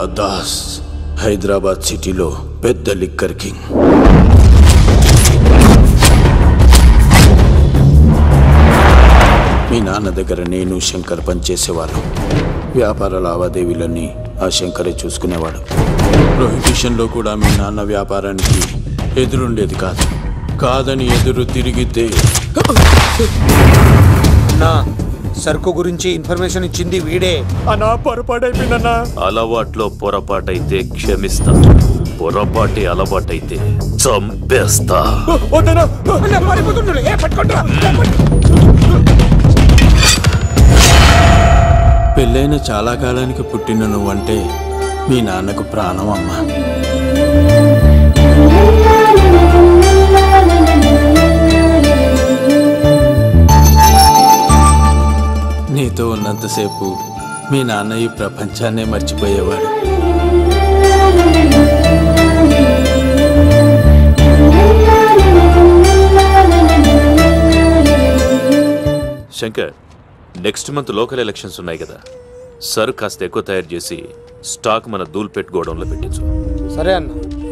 దాస్ హైదరాబాద్ సిటీలో పెద్ద liquor king మీ నాన్న దగ్గర నేను శంకర్ పనిచేసేవాళ్ళం వ్యాపార లావాదేవీలన్నీ ఆ శంకరే చూసుకునేవాడు ప్రొహిబిషన్లో కూడా మీ నాన్న వ్యాపారానికి ఎదురుండేది కాదు కాదని ఎదురు తిరిగితే నా సరుకు గురించి ఇన్ఫర్మేషన్ ఇచ్చింది వీడే అనా పొరపాటైపోయిందన్నా అలవాట్లో పొరపాటైతే క్షమిస్తా పొరపాటి అలవాటైతే చంపేస్తా పెళ్ళైన చాలా కాలానికి పుట్టిన నువ్వంటే మీ నాన్నకు ప్రాణం అమ్మా నీతో ఉన్నంతసేపు మీ నాన్న ఈ ప్రపంచాన్నే మర్చిపోయేవాడు Shankar next month local elections ఉన్నాయి కదా సరు కాస్త ఎక్కువ తయారు చేసి స్టాక్ మన దూల్పేట్ గోడౌన్లో పెట్టించు సరే అన్న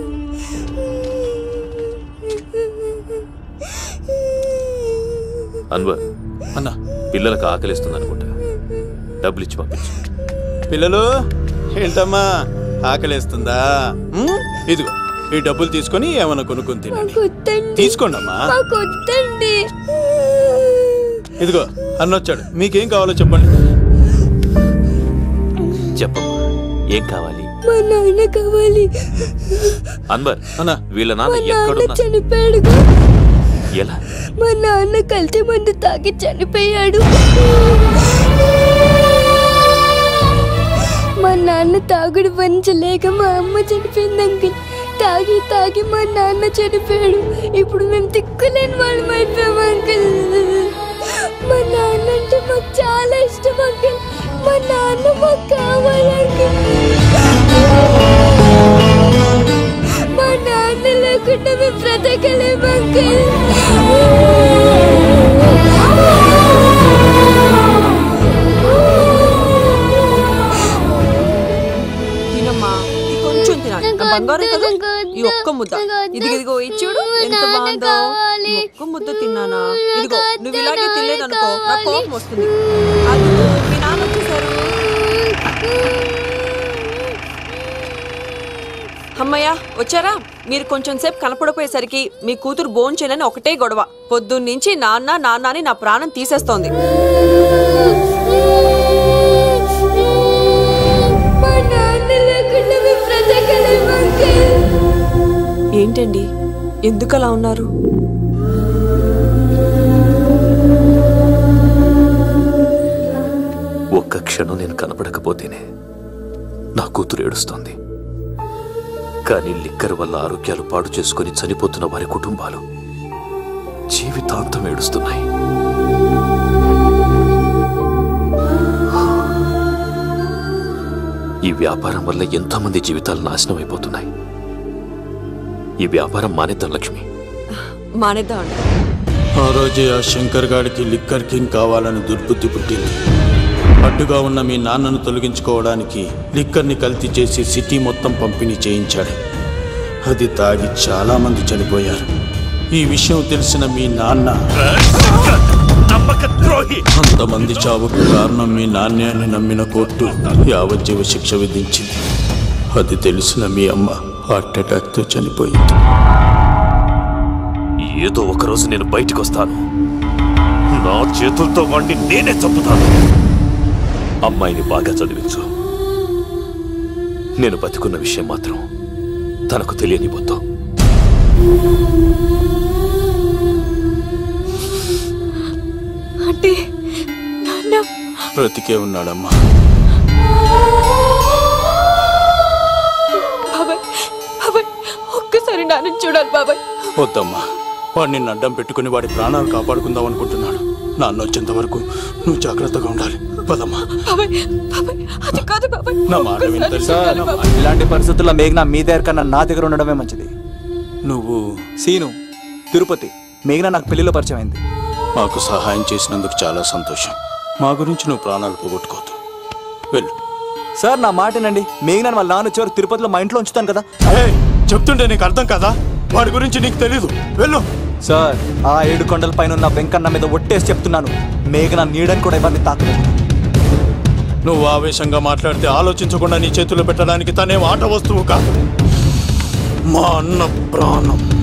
అన్వర్ అన్నా పిల్లలకు ఆకలిస్తుంది అనుకుంటా డబ్బులు ఇచ్చి పంపించు పిల్లలు ఏంటమ్మా ఆకలేస్తుందా ఉమ్, ఇదిగో ఈ డబ్బులు తీసుకొని ఏమైనా కొనుక్కొని తినండి వద్దండి తీసుకోండి అమ్మా మాకు వద్దండి ఇదిగో అన్నొచ్చాడు మీకేం కావాలో చెప్పండి చెప్పమ్మా ఏం కావాలి మా నాన్న కావాలి అన్వర్ అన్నా వీళ్ళ మా నాన్న నాన్న ఎక్కడున్నా చనిపోయాడు ఎలా మా నాన్న కల్తీ మందు తాగి చనిపోయాడు మా నాన్న తాగుడు భరించలేక మా అమ్మ చనిపోయింది అంకుల్ తాగి తాగి మా నాన్న చనిపోయాడు ఇప్పుడు మేము తిక్కులేని వాళ్ళం అయిపోయాం అంకుల్ మా నాన్న అంటే మాకు చాలా ఇష్టం అంకుల్ మా నాన్న మాకు కావాలి అంకుల్ మా నాన్న లేకుండా మేము బ్రతకలేము అంకుల్ తినమ్మా ఇది కొంచెం తినాలి నాకు నా బంగారం వద్దు, కదా నాకు వద్దు, ఈ ఒక్క ముద్ద నాకు వద్దు. ఇది ఇదిగో ఈ చూడు ఎంత నాకు బాగుందో కావాలి. ఈ ఒక్క ముద్ద తిన్నానా నాకు ఇదిగో వద్దు, నువ్వు ఇలాగే నాకు తినలేదనుకో నా కావాలి. కోపం వస్తుంది అది మీ నాన్న వచ్చేసారు అమ్మయ్య వచ్చారా మీరు కొంచెం సేపు కనపడపోయేసరికి మీ కూతురు భోంచేనని ఒకటే గొడవ పొద్దున్నుంచి నాన్న నాన్న అని నా ప్రాణం తీసేస్తోంది మా నాన్న లేకుండా మేము బ్రతకలేము అంకుల్ ఏంటండి ఎందుకు అలా ఉన్నారు ఒక్క క్షణం నేను కనపడకపోతేనే నా కూతురు ఏడుస్తోంది కానీ లిక్కర్ వల్ల ఆరోగ్యాలు పాడు చేసుకొని చనిపోతున్న వారి కుటుంబాలు జీవితాంతం ఏడుస్తున్నాయి ఈ వ్యాపారం వల్ల ఎంతోమంది జీవితాలు నాశనం అయిపోతున్నాయి ఈ వ్యాపారం మానేద్దాం లక్ష్మి మానేద్దామండి ఆ రోజే ఆ శంకర్ గాడికి లిక్కర్ కింగ్ కావాలని దుర్బుద్ధి పుట్టింది అడ్డుగా ఉన్న మీ నాన్నను తొలగించుకోవడానికి లిక్కర్ని కల్తీ చేసి సిటీ మొత్తం పంపిణీ చేయించాడు అది తాగి చాలా మంది చనిపోయారు ఈ విషయం తెలిసిన మీ నాన్న అంతమంది చావుకు కారణం మీ నాన్నే అని నమ్మిన కోర్టు యావజ్జీవ శిక్ష విధించింది అది తెలిసిన మీ అమ్మ హార్ట్ అటాక్తో చనిపోయింది ఏదో ఒక రోజు నేను బయటికి వస్తాను నా చేతులతో వాడిని నేనే చంపుతాను అమ్మాయిని బాగా చదివించు నేను బతికున్న విషయం మాత్రం తనకు తెలియనిపోతాం అంటే నాన్న బ్రతికే ఉన్నాడమ్మా బాబాయ్ బాబాయ్ ఒక్కసారి నాన్న చూడాలి బాబాయ్ వద్దమ్మా వాడు నిన్ను అడ్డం పెట్టుకుని వాడి ప్రాణాలు కాపాడుకుందాం అనుకుంటున్నాడు నాన్న వచ్చేంత వరకు నువ్వు జాగ్రత్తగా ఉండాలి పదమ్మా బాబాయ్ బాబాయ్ అది కాదు బాబాయ్ నా మాట విను ఒక్కసారి తల్లి. చూడాలి నా బాబాయ్. ఇలాంటి పరిస్థితుల్లో మేఘన మీ దగ్గర కన్నా నా దగ్గర ఉండడమే మంచిది నువ్వు సీను తిరుపతి మేఘన నాకు పెళ్లిలో పరిచయం అయింది మాకు సహాయం చేసినందుకు చాలా సంతోషం మా గురించి నువ్వు ప్రాణాలు పోగొట్టుకోవద్దు వెళ్ళు సార్ నా మాటనండి మేఘనాన్ని వాళ్ళ నాన్న వచ్చేవారు తిరుపతిలో మా ఇంట్లో ఉంచుతాను కదా ఏయ్, చెప్తుంటే నీకు అర్థం కదా వాడి గురించి నీకు తెలీదు వెళ్ళు సార్ ఆ ఏడు కొండల పైన ఉన్న వెంకన్న మీద ఒట్టేసి చెప్తున్నాను మేఘన నీడని కూడా ఎవరిని తాకలేదు నువ్వు ఆవేశంగా మాట్లాడితే ఆలోచించకుండా నీ చేతుల్లో పెట్టడానికి తనే ఆట వస్తువు కాదు మా అన్న ప్రాణం